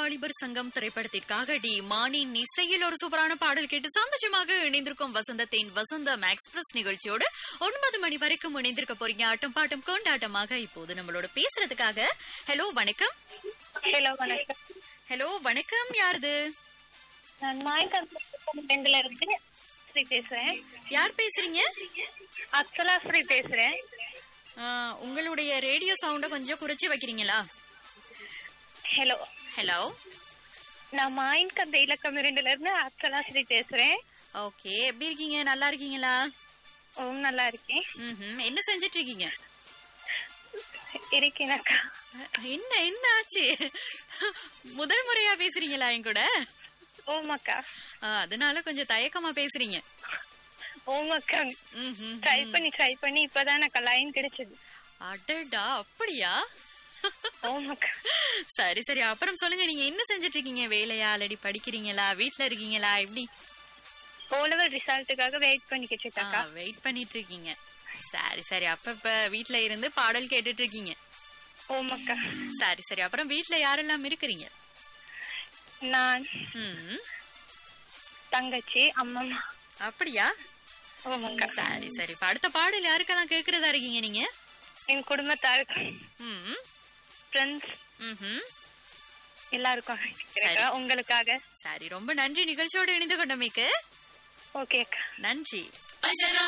வாலிபர் சங்கம் திரைப்படத்திற்காக டி மானின் இசையில் ஒரு சூப்பரான பாடல் கேட்டு சந்தோஷமாக இணைந்திருக்கும் வசந்தத்தின் வசந்தம் எக்ஸ்பிரஸ் நிகழ்ச்சியோடு ஒன்பது மணி வரைக்கும் இணைந்திருக்க போறீங்க ஆட்டம் பாட்டம் கொண்டாட்டமாக இப்போது நம்மளோட பேசுறதுக்காக ஹலோ வணக்கம் ஹலோ வணக்கம் ஹலோ வணக்கம் யாருது நான் மாயக்கம்பல இருந்து ஸ்ரீ பேசுறேன் யார் பேசுறீங்க அக்ஸலா ஸ்ரீ பேசுறேன் ஆ, உங்களுடைய ரேடியோ சவுண்ட கொஞ்சம் குறைச்சு வைக்கிறீங்களா ஹலோ ஹலோ நான் மாயின் கந்த இலக்கம் இரண்டுல இருந்து அக்ஸலா ஸ்ரீ பேசுறேன் ஓகே எப்படி இருக்கீங்க நல்லா இருக்கீங்களா ஓம் நல்லா இருக்கேன் ம்ஹும். என்ன செஞ்சிட்டு இருக்கீங்க இருக்கேன் அக்கா என்ன என்ன ஆச்சு முதல் முறையா பேசுறீங்களா என் கூட ஓம் அக்கா ஆ, அதனால கொஞ்சம் தயக்கமா பேசுறீங்க ஓம் அக்கா ம்ஹும். ட்ரை பண்ணி ட்ரை பண்ணி இப்பதான் எனக்கு லைன் கிடைச்சது அடடா அப்படியா ஓம் அக்கா சரி சரி அப்புறம் சொல்லுங்க நீங்க என்ன செஞ்சிட்டு இருக்கீங்க வேலையா அல்லடி படிக்கிறீங்களா வீட்ல இருக்கீங்களா எப்படி ஓலவர் ரிசல்ட்டுக்காக வெயிட் பண்ணிக்கிட்டு இருக்கா வெயிட் பண்ணிட்டு இருக்கீங்க சரி சரி அப்ப இப்ப வீட்ல இருந்து பாடல் கேட்டுட்டு இருக்கீங்க ஓம் அக்கா சரி சரி அப்புறம் வீட்ல யாரெல்லாம் இருக்கிறீங்க நான் ம் தங்கச்சி அம்மம்மா அப்படியா ஓம் அக்கா சரி சரி இப்ப அடுத்த பாடல் யாருக்கெல்லாம் கேக்குறதா இருக்கீங்க நீங்க என் குடும்பத்தாருக்கு ம் ஃப்ரெண்ட்ஸ் ம்ஹும். எல்லாருக்கும் சரி. உங்களுக்காக சரி ரொம்ப நன்றி நிகழ்ச்சியோடு இணைந்து கொண்டமைக்கு ஓகே அக்கா நன்றி